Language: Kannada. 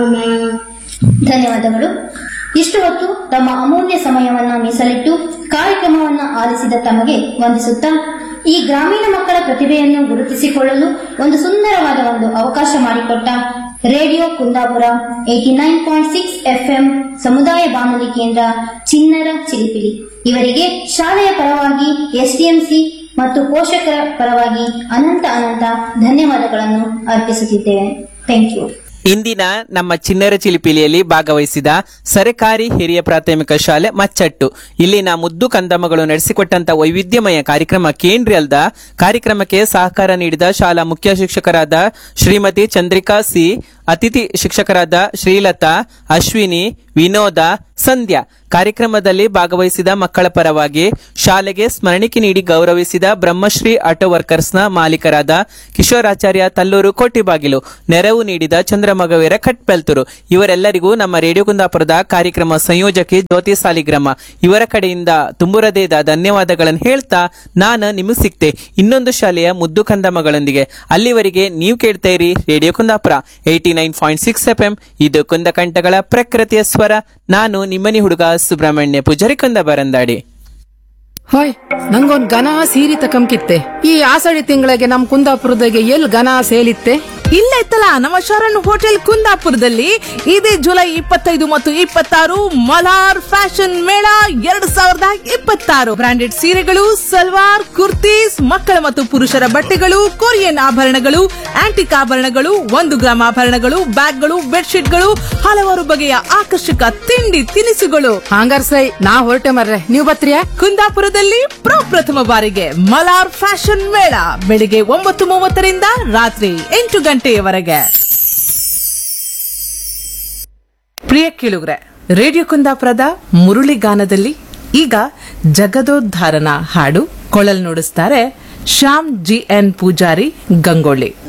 ಧನ್ಯವಾದಗಳು ಇಷ್ಟು ಹೊತ್ತು ತಮ್ಮ ಅಮೂಲ್ಯ ಸಮಯವನ್ನ ಮೀಸಲಿಟ್ಟು ಕಾರ್ಯಕ್ರಮವನ್ನ ಆಲಿಸಿದ ತಮಗೆ ವಂದಿಸುತ್ತಾ ಈ ಗ್ರಾಮೀಣ ಮಕ್ಕಳ ಪ್ರತಿಭೆಯನ್ನು ಗುರುತಿಸಿಕೊಳ್ಳಲು ಒಂದು ಸುಂದರವಾದ ಒಂದು ಅವಕಾಶ ಮಾಡಿಕೊಟ್ಟ radio Kundapura eighty nine point six FM ಸಮುದಾಯ ಬಾನುಲಿ ಕೇಂದ್ರ ಚಿನ್ನರ ಚಿಲಿಪಿಲಿ ಇವರಿಗೆ ಶಾಲೆಯ ಪರವಾಗಿ ಎಸ್ಡಿಎಂಸಿ ಮತ್ತು ಪೋಷಕರ ಪರವಾಗಿ ಅನಂತ ಅನಂತ ಧನ್ಯವಾದಗಳನ್ನು ಅರ್ಪಿಸುತ್ತಿದ್ದೇವೆ ಥ್ಯಾಂಕ್ ಯು ಇಂದಿನ ನಮ್ಮ ಚಿನ್ನರ ಚಿಲಿಪಿಲಿಯಲ್ಲಿ ಭಾಗವಹಿಸಿದ ಸರಕಾರಿ ಹಿರಿಯ ಪ್ರಾಥಮಿಕ ಶಾಲೆ ಮಚ್ಚಟ್ಟು ಇಲ್ಲಿನ ಮುದ್ದು ಕಂದಮ್ಮಗಳು ನಡೆಸಿಕೊಟ್ಟಂತ ವೈವಿಧ್ಯಮಯ ಕಾರ್ಯಕ್ರಮ ಕೇಂದ್ರಿ ಅಲ್ದ ಕಾರ್ಯಕ್ರಮಕ್ಕೆ ಸಹಕಾರ ನೀಡಿದ ಶಾಲಾ ಮುಖ್ಯ ಶಿಕ್ಷಕರಾದ ಶ್ರೀಮತಿ ಚಂದ್ರಿಕಾ ಸಿ ಅತಿಥಿ ಶಿಕ್ಷಕರಾದ ಶ್ರೀಲತಾ ಅಶ್ವಿನಿ ವಿನೋದ ಸಂಧ್ಯಾ ಕಾರ್ಯಕ್ರಮದಲ್ಲಿ ಭಾಗವಹಿಸಿದ ಮಕ್ಕಳ ಪರವಾಗಿ ಶಾಲೆಗೆ ಸ್ಮರಣಿಕೆ ನೀಡಿ ಗೌರವಿಸಿದ ಬ್ರಹ್ಮಶ್ರೀ ಆಟೋ ವರ್ಕರ್ಸ್ನ ಮಾಲೀಕರಾದ ಕಿಶೋರಾಚಾರ್ಯ ತಲ್ಲೂರು ಕೋಟಿಬಾಗಿಲು ನೆರವು ನೀಡಿದ ಚಂದ್ರಮಗವೀರ ಕಟ್ಬೆಲ್ತೂರು ಇವರೆಲ್ಲರಿಗೂ ನಮ್ಮ ರೇಡಿಯೋ ಕುಂದಾಪುರದ ಕಾರ್ಯಕ್ರಮ ಸಂಯೋಜಕಿ ಜ್ಯೋತಿ ಸಾಲಿಗ್ರಾಮ ಇವರ ಕಡೆಯಿಂದ ತುಂಬುರದೇದ ಧನ್ಯವಾದಗಳನ್ನು ಹೇಳ್ತಾ ನಾನು ನಿಮಗೆ ಸಿಕ್ತೆ ಇನ್ನೊಂದು ಶಾಲೆಯ ಮುದ್ದು ಕಂದಮ್ಮಗಳೊಂದಿಗೆ ಅಲ್ಲಿವರೆಗೆ ನೀವು ಕೇಳ್ತಾ ಇರಿ radio Kundapura eighty nine point six F M ಇದು ಕುಂದಕಂಠಗಳ ಪ್ರಕೃತಿಯ ಸ್ವರ ನಾನು ನಿಮ್ಮನಿ ಹುಡುಗ ಸುಬ್ರಹ್ಮಣ್ಯ ಪೂಜಾರಿ ಕುಂದ ಬರಂದಾಡಿ ಹಾಯ್ ನಂಗೊಂದ್ ಘನ ಸೀರೆ ತಕಂಕಿತ್ತೆ ಈ ಆಸಡಿ ತಿಂಗಳಿಗೆ ನಮ್ ಕುಂದಾಪುರದಾಗೆ ಎಲ್ ಘನ ಸೇಲಿತ್ತೆ ಇಲ್ಲೇ ಇತ್ತಲ್ಲ ನಮ್ಮ ಶರಣ್ ಹೋಟೆಲ್ ಕುಂದಾಪುರದಲ್ಲಿ ಇದೇ ಜುಲೈ ಇಪ್ಪತ್ತೈದು ಮತ್ತು ಇಪ್ಪತ್ತಾರು ಮಲಾರ್ ಫ್ಯಾಷನ್ ಮೇಳ ಎರಡ್ ಸಾವಿರದ ಇಪ್ಪತ್ತಾರು ಬ್ರಾಂಡೆಡ್ ಸೀರೆಗಳು ಸಲ್ವಾರ್ ಕುರ್ತೀಸ್ ಮಕ್ಕಳ ಮತ್ತು ಪುರುಷರ ಬಟ್ಟೆಗಳು ಕೊರಿಯನ್ ಆಭರಣಗಳು ಆಂಟಿಕ್ ಆಭರಣಗಳು ಒಂದು ಗ್ರಾಮ್ ಆಭರಣಗಳು ಬ್ಯಾಗ್ಗಳು ಬೆಡ್ಶೀಟ್ಗಳು ಹಲವಾರು ಬಗೆಯ ಆಕರ್ಷಕ ತಿಂಡಿ ತಿನಿಸುಗಳು ಹಂಗಾರ್ ಸೈ ನಾ ಹೊರಟೆ ಮರ್ರೆ ನೀವ್ ಬತ್ರಿಯಾ ಕುಂದಾಪುರದಲ್ಲಿ ಪ್ರಪ್ರಥಮ ಬಾರಿಗೆ ಮಲಾರ್ ಫ್ಯಾಷನ್ ಮೇಳ ಬೆಳಿಗ್ಗೆ ಒಂಬತ್ತು ಮೂವತ್ತರಿಂದ ರಾತ್ರಿ ಎಂಟು ಗಂಟೆಯವರೆಗೆ ಪ್ರಿಯ ಕೇಳುಗ್ರೆ ರೇಡಿಯೋ ಕುಂದಾಪುರದ ಮುರುಳಿ ಗಾನದಲ್ಲಿ ಈಗ ಜಗದೋದ್ಧಾರನ ಹಾಡು ಕೊಳಲ್ ನುಡಿಸ್ತಾರೆ ಶ್ಯಾಮ್ ಜಿ ಎನ್ ಪೂಜಾರಿ ಗಂಗೊಳ್ಳಿ